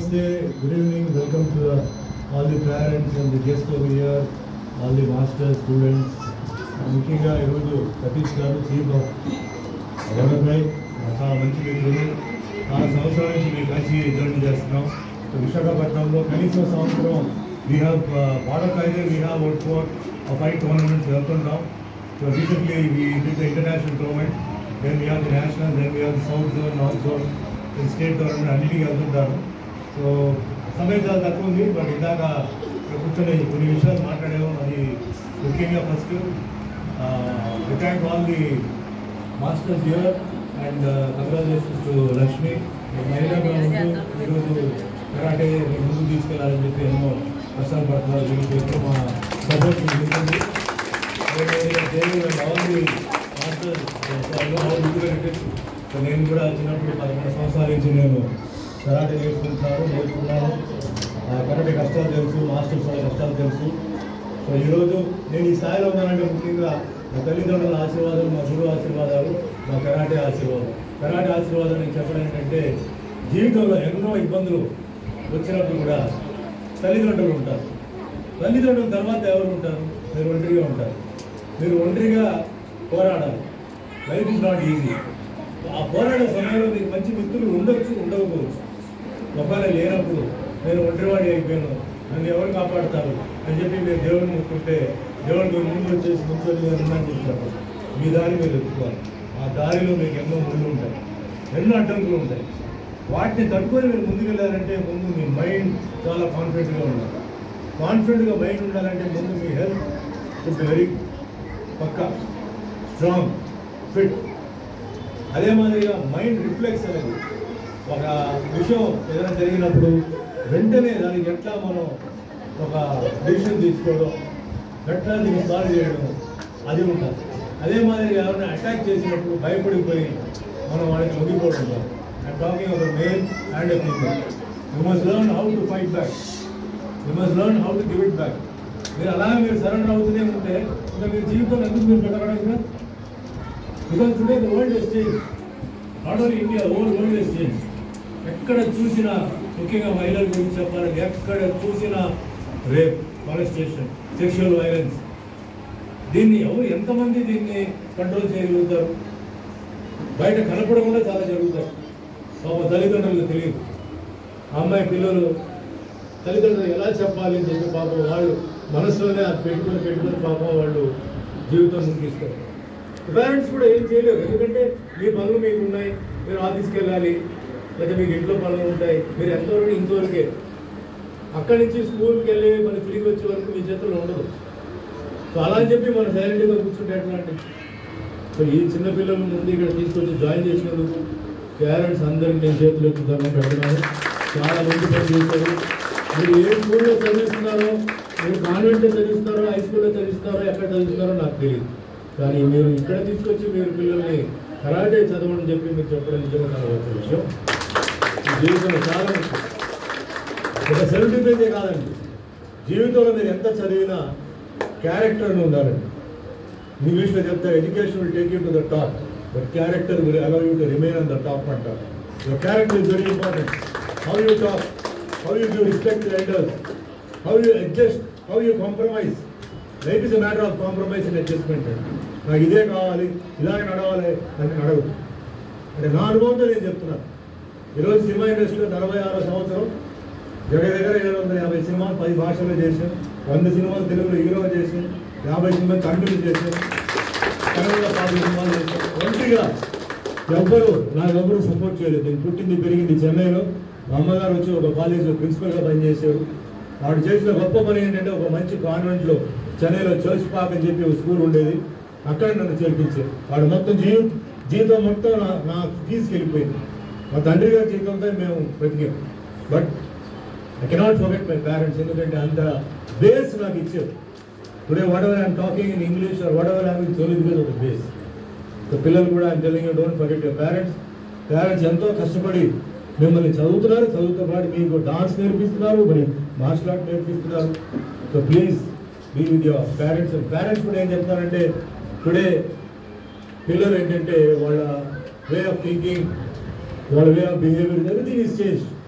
Namaste, good evening, welcome to the, all the parents and the guests over here, all the masters, students. ముఖ్యంగా ఈరోజు సతీష్ గారు chief of government చాలా మంచి మిత్రులు చాలా సంవత్సరాల నుంచి మేము కలిసి జర్నీ చేస్తున్నాం సో విశాఖపట్నంలో కనీసం సంవత్సరం వీ హ్యావ్ వాటర్ అయితే we have work four five tournaments వెళ్తున్నాం so recently we did the international tournament then we have the national then we have the south zone north zone state tournament అన్నిటికీ వెళ్తుంటారు so సమయం చాలా తక్కువ ఉంది but ఇందాక ఇక్కడ కూర్చొని కొన్ని విషయాలు మాట్లాడాము అది ముఖ్యంగా first thank all the masters year and congratulations to Lakshmi మహిళగా ఉంటూ ఈరోజు కరాటే ముందుకు తీసుకెళ్ళాలని చెప్పి ఎన్నో కష్టాలు పడుతున్నారు దీనికి ఎక్కువ మా సపోర్ట్ ఉంటుంది సో నేను కూడా చిన్నప్పుడు పదకొండు సంవత్సరాల నుంచి నేను కరాటే నేర్చుకుంటున్నాను నేర్చుకున్నాను ఆ కరాటే కష్టాలు తెలుసు మాస్టర్స్ వాళ్ళ కష్టాలు తెలుసు సో ఈరోజు నేను ఈ స్థాయిలో ఉన్నానంటే ముఖ్యంగా మా తల్లిదండ్రుల ఆశీర్వాదాలు మా గురువు ఆశీర్వాదాలు మా కరాటే ఆశీర్వాదం కరాటే ఆశీర్వాదం నేను చెప్పడం ఏంటంటే జీవితంలో ఎన్నో ఇబ్బందులు వచ్చినప్పుడు కూడా తల్లిదండ్రులు ఉంటారు తల్లిదండ్రుల తర్వాత ఎవరు ఉంటారు మీరు ఒంటరిగా ఉంటారు మీరు ఒంటరిగా పోరాడాలి లైఫ్ ఇస్ నాట్ ఈజీ ఆ పోరాడే సమయంలో మీకు మంచి మిత్రులు ఉండొచ్చు ఉండకపోవచ్చు ఒకవేళ లేనప్పుడు నేను ఒంటరివాడి అయిపోయాను నన్ను ఎవరు కాపాడుతారు అని చెప్పి మీరు దేవుడిని ముక్కుంటే దేవుడు మీరు ముందు వచ్చేసి ముందు నేను ఉన్నాను చెప్పారు మీ దారి మీరు ఎత్తుకోవాలి ఆ దారిలో మీకు ఎన్నో ముళ్ళు ఉంటాయి ఎన్నో అడ్డంకులు ఉంటాయి వాటిని తట్టుకొని మీరు ముందుకు వెళ్ళాలంటే ముందు మీ మైండ్ చాలా కాన్ఫిడెంట్గా ఉండాలి కాన్ఫిడెంట్గా మైండ్ ఉండాలంటే ముందు మీ హెల్త్ షుడ్ వెరీ పక్కా స్ట్రాంగ్ ఫిట్ అదే మాదిరిగా మైండ్ రిఫ్లెక్స్ అనేది ఒక విషయం ఏదైనా జరిగినప్పుడు వెంటనే దానికి ఎట్లా మనం ఒక డిసిషన్ తీసుకోవడం ఎట్లా దీన్ని సాల్వ్ చేయడం అది ఉంటుంది అదే మాదిరిగా ఎవరైనా అటాక్ చేసినప్పుడు భయపడిపోయి మనం వాళ్ళకి లొంగిపోవడం కాదు ఐమ్ టాకింగ్ ఒక male and a female you must learn how to fight back you must learn how to give it back మీరు అలాగే మీరు సరెండర్ అవుతూనే ఉంటే ఇంకా మీరు జీవితంలో ఎందుకు మీరు పెట్టగలరా because today the world is change not only India all world is change ఎక్కడ చూసినా ముఖ్యంగా మహిళల గురించి చెప్పాలంటే ఎక్కడ చూసినా రేప్ మాలెస్టేషన్ సెక్షువల్ వైలెన్స్ దీన్ని ఎవరు ఎంతమంది దీన్ని కంట్రోల్ చేయగలుగుతారు బయట కనపడకుండా చాలా జరుగుతాయి పాప తల్లిదండ్రులకు తెలియదు ఆ అమ్మాయి పిల్లలు తల్లిదండ్రులు ఎలా చెప్పాలి అని చెప్పి పాపం వాళ్ళు మనసులోనే అది పెట్టుకొని పెట్టుకొని పాపం వాళ్ళు జీవితం ముగిస్తారు పేరెంట్స్ కూడా ఏం చేయలేరు ఎందుకంటే మీ పనులు మీకు ఉన్నాయి మీరు ఆఫీస్కి వెళ్ళాలి లేదా మీకు ఇంట్లో పనులు ఉంటాయి మీరు ఎంతవరకు ఇంతవరకే అక్కడి నుంచి స్కూల్కి వెళ్ళి మన తిరిగి వచ్చే వరకు మీ చేతుల్లో ఉండదు సో అలా అని చెప్పి మనం సైలెంట్గా కూర్చుంటే ఎట్లా అంటే సో ఈ చిన్న పిల్లల ముందు ఇక్కడ తీసుకొచ్చి జాయిన్ చేసినందుకు పేరెంట్స్ అందరికి నేను చేతులు ఎత్తుతాను పెడుతున్నాను చాలా మంది పని చేశారు మీరు ఏ స్కూల్లో చదివిస్తున్నారో మీరు కాన్వెంట్లో చదివిస్తున్నారో హై స్కూల్లో చదివిస్తున్నారో ఎక్కడ చదివిస్తున్నారో నాకు తెలియదు కానీ మీరు ఇక్కడ తీసుకొచ్చి మీరు పిల్లల్ని కరాటే చదవని చెప్పి మీరు చెప్పడం నిజంగా చాలా గొప్ప విషయం ఈ జీవితంలో చాలా ముఖ్యం ఒక సెల్ఫ్ డిఫెన్సే కాదండి జీవితంలో మీరు ఎంత చదివినా క్యారెక్టర్ని ఉండాలండి ఇంగ్లీష్లో చెప్తారు education will take you to the top but character will allow you to remain on the top అంటారు your character is very important how you talk how you give respect elders how you adjust how you compromise life is a matter of compromise and adjustment నాకు ఇదే కావాలి ఇలాగే నడవాలి అని నడవదు అంటే నా అనుభవంతో నేను చెప్తున్నాను ఈరోజు సినిమా ఇండస్ట్రీలో నలభై ఆరో సంవత్సరం దగ్గర దగ్గర ఏడు వందల యాభై సినిమాలు పది భాషల్లో చేశాను వంద సినిమాలు తెలుగులో హీరో చేశాను యాభై సినిమాలు తమిళలో చేశాను కన్నడలో పాతి సినిమాలు చేశాను ఒంటిగా ఎవ్వరు నాకు ఎవ్వరు సపోర్ట్ చేయలేదు నేను పుట్టింది పెరిగింది చెన్నైలో మా అమ్మగారు వచ్చి ఒక కాలేజీలో ప్రిన్సిపల్గా పనిచేశారు వాడు చేసిన గొప్ప పని ఏంటంటే ఒక మంచి కాన్వెంట్లో చెన్నైలో చర్చ్ పాక్ అని చెప్పి ఒక స్కూల్ ఉండేది అక్కడ నన్ను చేర్పించారు వాడు మొత్తం జీవి జీవితం మొత్తం నా నా ఫీజుకి వెళ్ళిపోయింది మా తండ్రి గారి జీవితంతో మేము బ్రతికాం but I cannot forget my parents ఎందుకంటే అంత బేస్ నాకు ఇచ్చారు today what ever I'm talking in English or what ever I'm only because of the base so పిల్లలు కూడా I'm telling you don't forget your parents parents ఎంతో కష్టపడి మిమ్మల్ని చదువుతున్నారు చదువుతో పాటు మీకు డాన్స్ నేర్పిస్తున్నారు మరి మార్షల్ ఆర్ట్ నేర్పిస్తున్నారు so please be with your parents parents కూడా ఏం చెప్తారంటే టుడే పిల్లలు ఏంటంటే వాళ్ళ వే ఆఫ్ థింకింగ్ వాళ్ళ way of behaviour everything is change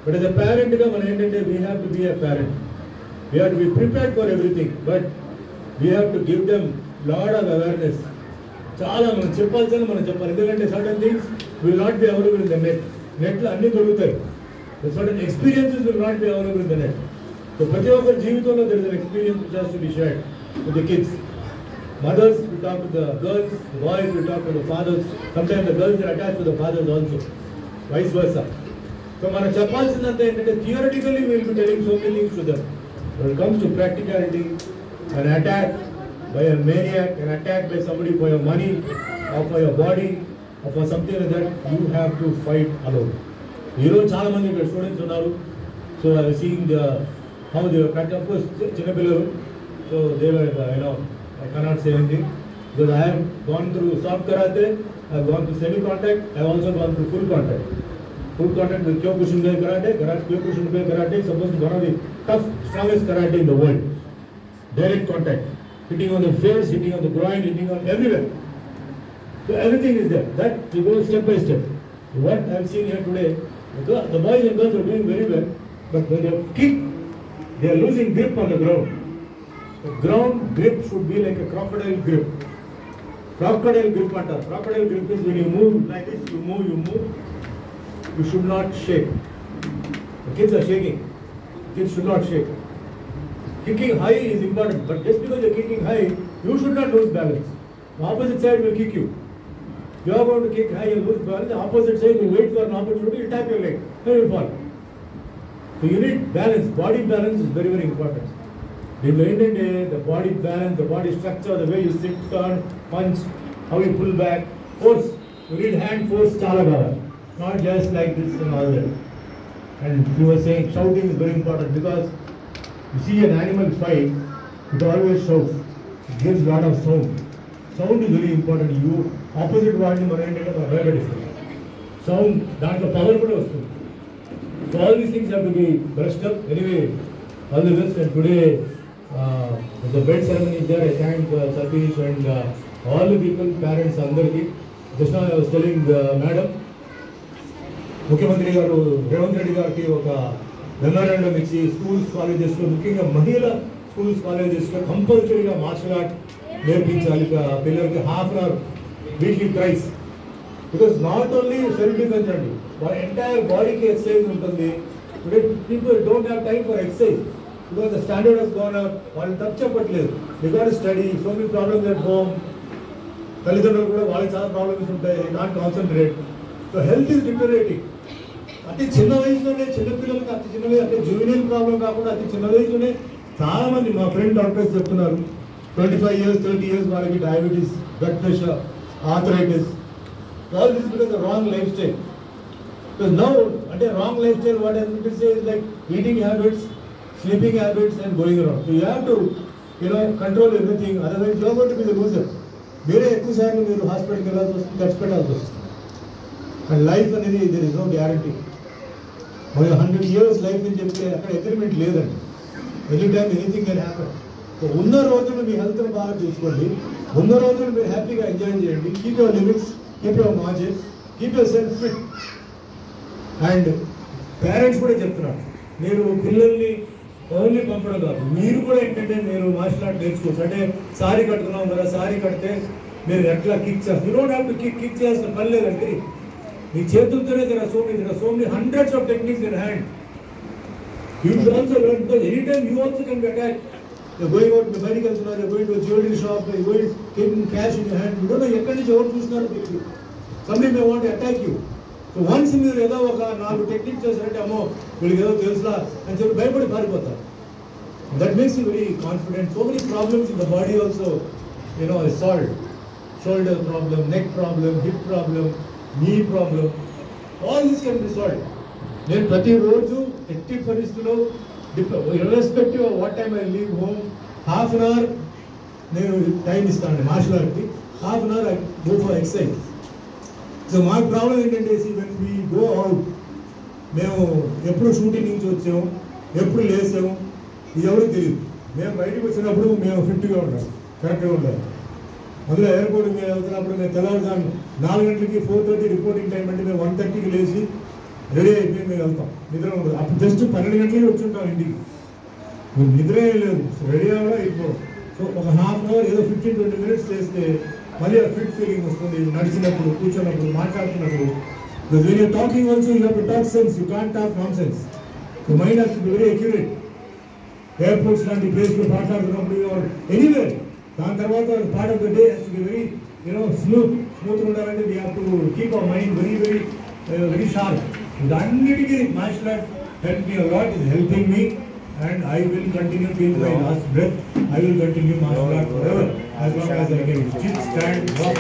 but as a parent గా మనం ఏంటంటే we have to be a parent we have to be prepared for everything but we have to give them lot of awareness చాలా మనం చెప్పాల్సిన మనం చెప్పాలి ఎందుకంటే certain things will not be available in the net నెట్లో అన్ని దొరుకుతాయి certain experiences will not be available in the net so ప్రతి ఒక్కరి జీవితంలో there is an experience which has to be shared with the kids Mothers will talk to the girls, the boys will talk to the fathers. Sometimes the girls are attached to the fathers also, vice versa. So మనం చెప్పాల్సిందంతా ఏంటంటే theoretically will be telling so many things to them when it comes to practicality an attack by a maniac an attack by somebody for your money or for your body or for something like that you have to fight alone ఈరోజు చాలా మంది ఇక్కడ students ఉన్నారు so I seeing how they cut of course చిన్నపిల్లలు so they you know I cannot say anything because I have gone through soft karate I gone through semi contact I also gone through full contact full contact with Kyokushinkai karate. Karate Kyokushinkai karate is supposed to be one of the tough, strongest karate in the world. Direct contact, hitting on the face, hitting on the groin, hitting on everywhere. So everything is there. That we go step by step. What I am seeing here today, the, girl, the boys and girls are doing very well, but when they kick, they are losing grip on the ground. The ground grip should be like a crocodile grip. Crocodile grip matter. Crocodile grip is when you move like this, you move, you move, you should not shake. The kids are shaking. Kids should not shake. Kicking high is important, but just because you're kicking high, you should not lose balance. The opposite side will kick you. You are going to kick high and lose balance. The opposite side will wait for an opportunity, will tap your leg, then you will fall. So you need balance. Body balance is very, very important. దీంట్లో ఏంటంటే the body balance the body structure the way you sit turn punch how you pull back force you need hand force చాలా కావాలి not just like this and all that and you were saying shouting is very important because you see an animal fight it always shouts it gives lot of sound sound is very important you opposite వాడిని మనం ఏంటంటే మనం భయపడిస్తాం sound దాంట్లో power కూడా వస్తుంది So all these things have to be brushed up. Anyway, all the best. And today, uh, the bed ceremony is there. I thank uh, Satish and uh, all the people, parents, అందరికి Just now I was telling uh, madam, ముఖ్యమంత్రి గారు రేవంత్ రెడ్డి గారికి ఒక memorandum ఇచ్చి schools కాలేజెస్లో ముఖ్యంగా మహిళ schools కాలేజెస్లో కంపల్సరీగా మార్షల్ ఆర్ట్ నేర్పించాలి ప- పిల్లలకి half an hour weekly price because not only self defence అండి వాళ్ళ ఎంటైర్ బాడీకి ఎక్సర్సైజ్ ఉంటుంది today people don't have time for exercise because the standard of gone up వాళ్ళు తప్పు చెప్పట్లేదు because study so many problems at home తల్లిదండ్రులు కూడా వాళ్ళకి చాలా ప్రాబ్లమ్స్ ఉంటాయి not concentrate so health is deteriorating అతి చిన్న వయసులోనే చిన్నపిల్లలకి అతి చిన్న వయసు అంటే జూనియర్ ప్రాబ్లం కాకుండా అతి చిన్న వయసులోనే చాలా మంది మా ఫ్రెండ్ డాక్టర్స్ చెప్తున్నారు twenty five years thirty years వాళ్ళకి diabetes blood pressure arthritis all this because of wrong lifestyle. Because now, అంటే wrong lifestyle, what I mean to say is like eating habits, sleeping habits and going around. So you have to, you know, control everything, otherwise you are going to be the loser. మీరే ఎక్కువ సార్లు మీరు హాస్పిటల్కి వెళ్ళాల్సి వస్తుంది ఖర్చు పెట్టాల్సి వస్తుంది అండ్ లైఫ్ అనేది దర్ ఇస్ నో గ్యారంటీ మరి హండ్రెడ్ ఇయర్స్ లైఫ్ అని చెప్తే అక్కడ అగ్రిమెంట్ లేదండి any time anything can happen so ఉన్న రోజులు మీ హెల్త్ బాగా చూసుకోండి ఉన్న రోజులు మీరు హ్యాపీగా ఎంజాయ్ చేయండి keep your limits keep your margin keep your self fit and parents కూడా చెప్తున్నారు మీరు పిల్లల్ని ఓన్లీ పంపడం కాదు మీరు కూడా ఏంటంటే మీరు మార్షల్ ఆర్ట్ నేర్చుకోవచ్చు అంటే సారీ కట్టుకున్నాం కదా సారీ కడితే మీరు ఎట్లా కిక్ చేస్తారు you don't have to kick kick చేయాల్సిన పని లేదండి మీ చేతులతోనే there are so many there are so many hundreds of techniques in hand you should also learn because anytime you also can be attacked you're going out to బయటికి వెళ్తున్నారు you're going to a jewelry shop you're going keeping cash in your hand you don't know ఎక్కడి నుంచి ఎవరు చూస్తున్నారు తెలియదు somebody may want to attack you so once మీరు ఏదో ఒక నాలుగు టెక్నిక్ చేశారంటే అమ్మో వీళ్ళకి ఏదో తెలుసులా అని చెప్పి భయపడి పారిపోతారు that makes you very confident so many problems in the body also you know solve shoulder problem neck problem hip problem knee problem all this can be solve నేను ప్రతిరోజు ఎట్టి పరిస్థితుల్లో irrespective of what time I leave home half an hour నేను time ఇస్తాను martial ఆర్ట్కి half an hour I go for exercise so మా problem ఏంటంటే when we go out మేము ఎప్పుడు షూటింగ్ నుంచి వచ్చాము ఎప్పుడు లేసాము ఇది ఎవరికి తెలియదు మేము బయటకు వచ్చినప్పుడు మేము ఫిట్గా ఉంటాం కరెక్ట్గా ఉండాలి అందులో ఎయిర్పోర్ట్ మేము వెళ్తున్నప్పుడు మేము తెల్లవారుజాము నాలుగు గంటలకి ఫోర్ థర్టీ రిపోర్టింగ్ టైం అంటే మేము వన్ థర్టీకి లేచి రెడీ అయిపోయి మేము వెళ్తాం నిద్ర ఉండదు అప్పుడు జస్ట్ పన్నెండు గంటలకి వచ్చి ఉంటాం ఇంటికి మీరు నిద్ర ఏం లేదు రెడీ అవ్వడం ఇప్పుడు సో ఒక హాఫ్ అన్ అవర్ ఏదో ఫిఫ్టీన్ ట్వంటీ మినిట్స్ చేస్తే మళ్ళీ ఆ ఫిట్ ఫీలింగ్ వస్తుంది నడిచినప్పుడు కూర్చున్నప్పుడు మాట్లాడుతున్నప్పుడు when you talking also you have to talk sense you can't talk nonsense the mind has to be very accurate airports లాంటి ప్లేస్లో మాట్లాడుతున్నప్పుడు ఎనీవేర్ దాని తర్వాత part of the day has to be very you know smooth smooth ఉండాలంటే we have to keep our mind very very very sharp ఇదన్నిటికీ martial art help me lot is helping me and I will continue till my last breath I will continue martial art forever as long as I can sit stand walk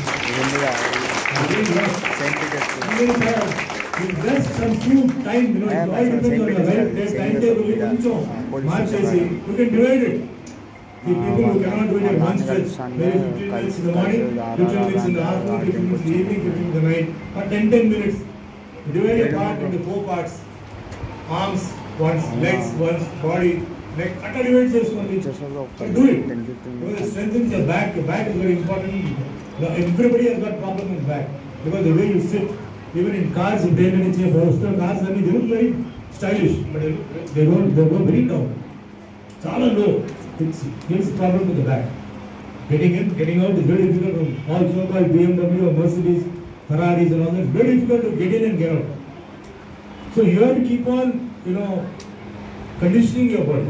Just some few time, you know, it all depends on the right their timetable ని కొంచెం మార్చేసి you can divide it. The people who cannot do it at one stretch, maybe 15 minutes in the morning, 15 minutes in the afternoon, 15 minutes in the evening, 15 in the night, or 10, 10 minutes. Divide a part into four parts. Arms once, legs once, body, neck. అట్లా divide చేసుకోండి. Do it. Because it strengthens your back. Your back is very important. The- Everybody has got problem with back. Because the way you sit, even in cars, you take any chair, four-star cars, and they look very stylish, but they look- they don't, they go very down. చాలా low. It gives problem to the back. Getting in, getting out is very difficult. All so-called BMW or Mercedes, Ferraris and all that, it's very difficult to get in and get out. So you have to keep on, you know, conditioning your body.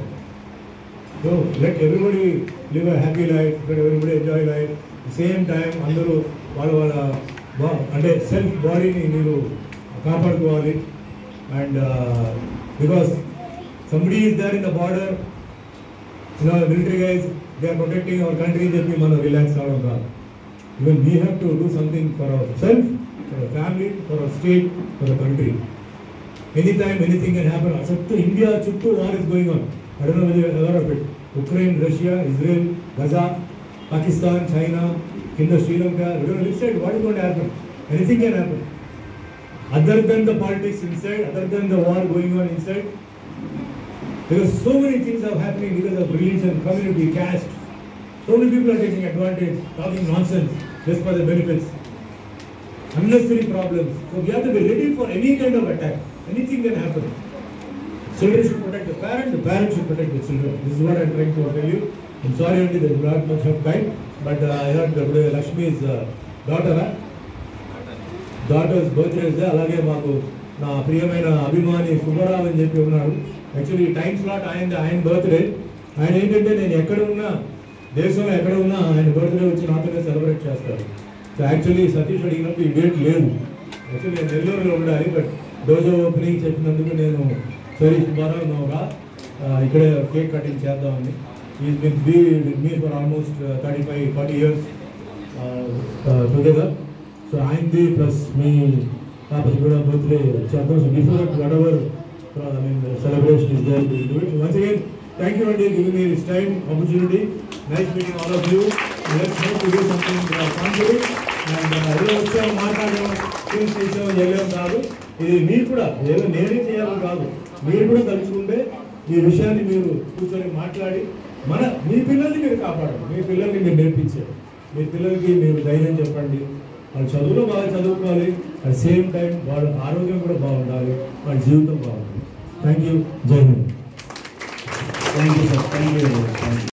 So let everybody live a happy life, let everybody enjoy life. Same time అందరూ వాళ్ళ వాళ్ళ బా- అంటే self బాడీని మీరు కాపాడుకోవాలి and because somebody is there in the border you know military guys they are protecting our country అని చెప్పి మనం రిలాక్స్ అవ్వడం కాదు even we have to do something for our self for our family for our state for the country any time anything can happen చుట్టూ India చుట్టూ war is going on I don't no ever of it Ukraine Russia Israel Gaza Pakistan China కింద Sri Lanka which side what is going happen anything can happen other than the politics inside other than the war going on inside Because so many things are happening because of religion, community, caste. So many people are taking advantage, talking nonsense just for the benefits. Unnecessary problems. So we have to be ready for any kind of attack. Anything can happen. Children should protect the parent, the parent should protect the children. This is what I'm trying to tell you. I'm sorry only there's not much of time, but uh, I heard that Lakshmi's uh, daughter, huh? Daughters birthdays అలాగే మాకు నా ప్రియమైన అభిమాని సుబ్బారావు అని చెప్పి ఉన్నాడు actually time slot ఆయన ఆయన బర్త్డే ఆయన ఏంటంటే నేను ఎక్కడ ఉన్నా దేశంలో ఎక్కడ ఉన్నా ఆయన బర్త్డే వచ్చి నాతోనే సెలబ్రేట్ చేస్తారు సో యాక్చువల్లీ సతీష్ అడిగినప్పుడు ఈ డేట్ లేదు యాక్చువల్లీ నేను నెల్లూరులో ఉండాలి బట్ డోజో ఓపెనింగ్ చెప్పినందుకు నేను సరే సుబ్బారావు నోగా ఇక్కడే కేక్ కటింగ్ చేద్దామని is been be with me for almost thirty five forty years together so ఆయనది ప్లస్ మీ పాపది కూడా బర్త్డే చేద్దాం so before what ever I mean celebration is there to do it once again thank you అండి giving me this time opportunity nice meeting all of you let's hope to do something confident and ఏదో వచ్చాము మాట్లాడాము things చేసాము చేయలేము కాదు ఇది మీరు కూడా ఏదో నేనే చేయాలని కాదు మీరు కూడా తలుచుకుంటే ఈ విషయాన్ని మీరు కూర్చొని మాట్లాడి మన మీ పిల్లల్ని మీరు కాపాడండి మీ పిల్లల్ని మీరు నేర్పించారు మీ పిల్లలకి మీరు ధైర్యం చెప్పండి వాళ్ళ చదువులో బాగా చదువుకోవాలి అట్ సేమ్ టైం వాళ్ళ ఆరోగ్యం కూడా బాగుండాలి వాళ్ళ జీవితం బాగుండాలి thank you Jai Hind thank you sir thank you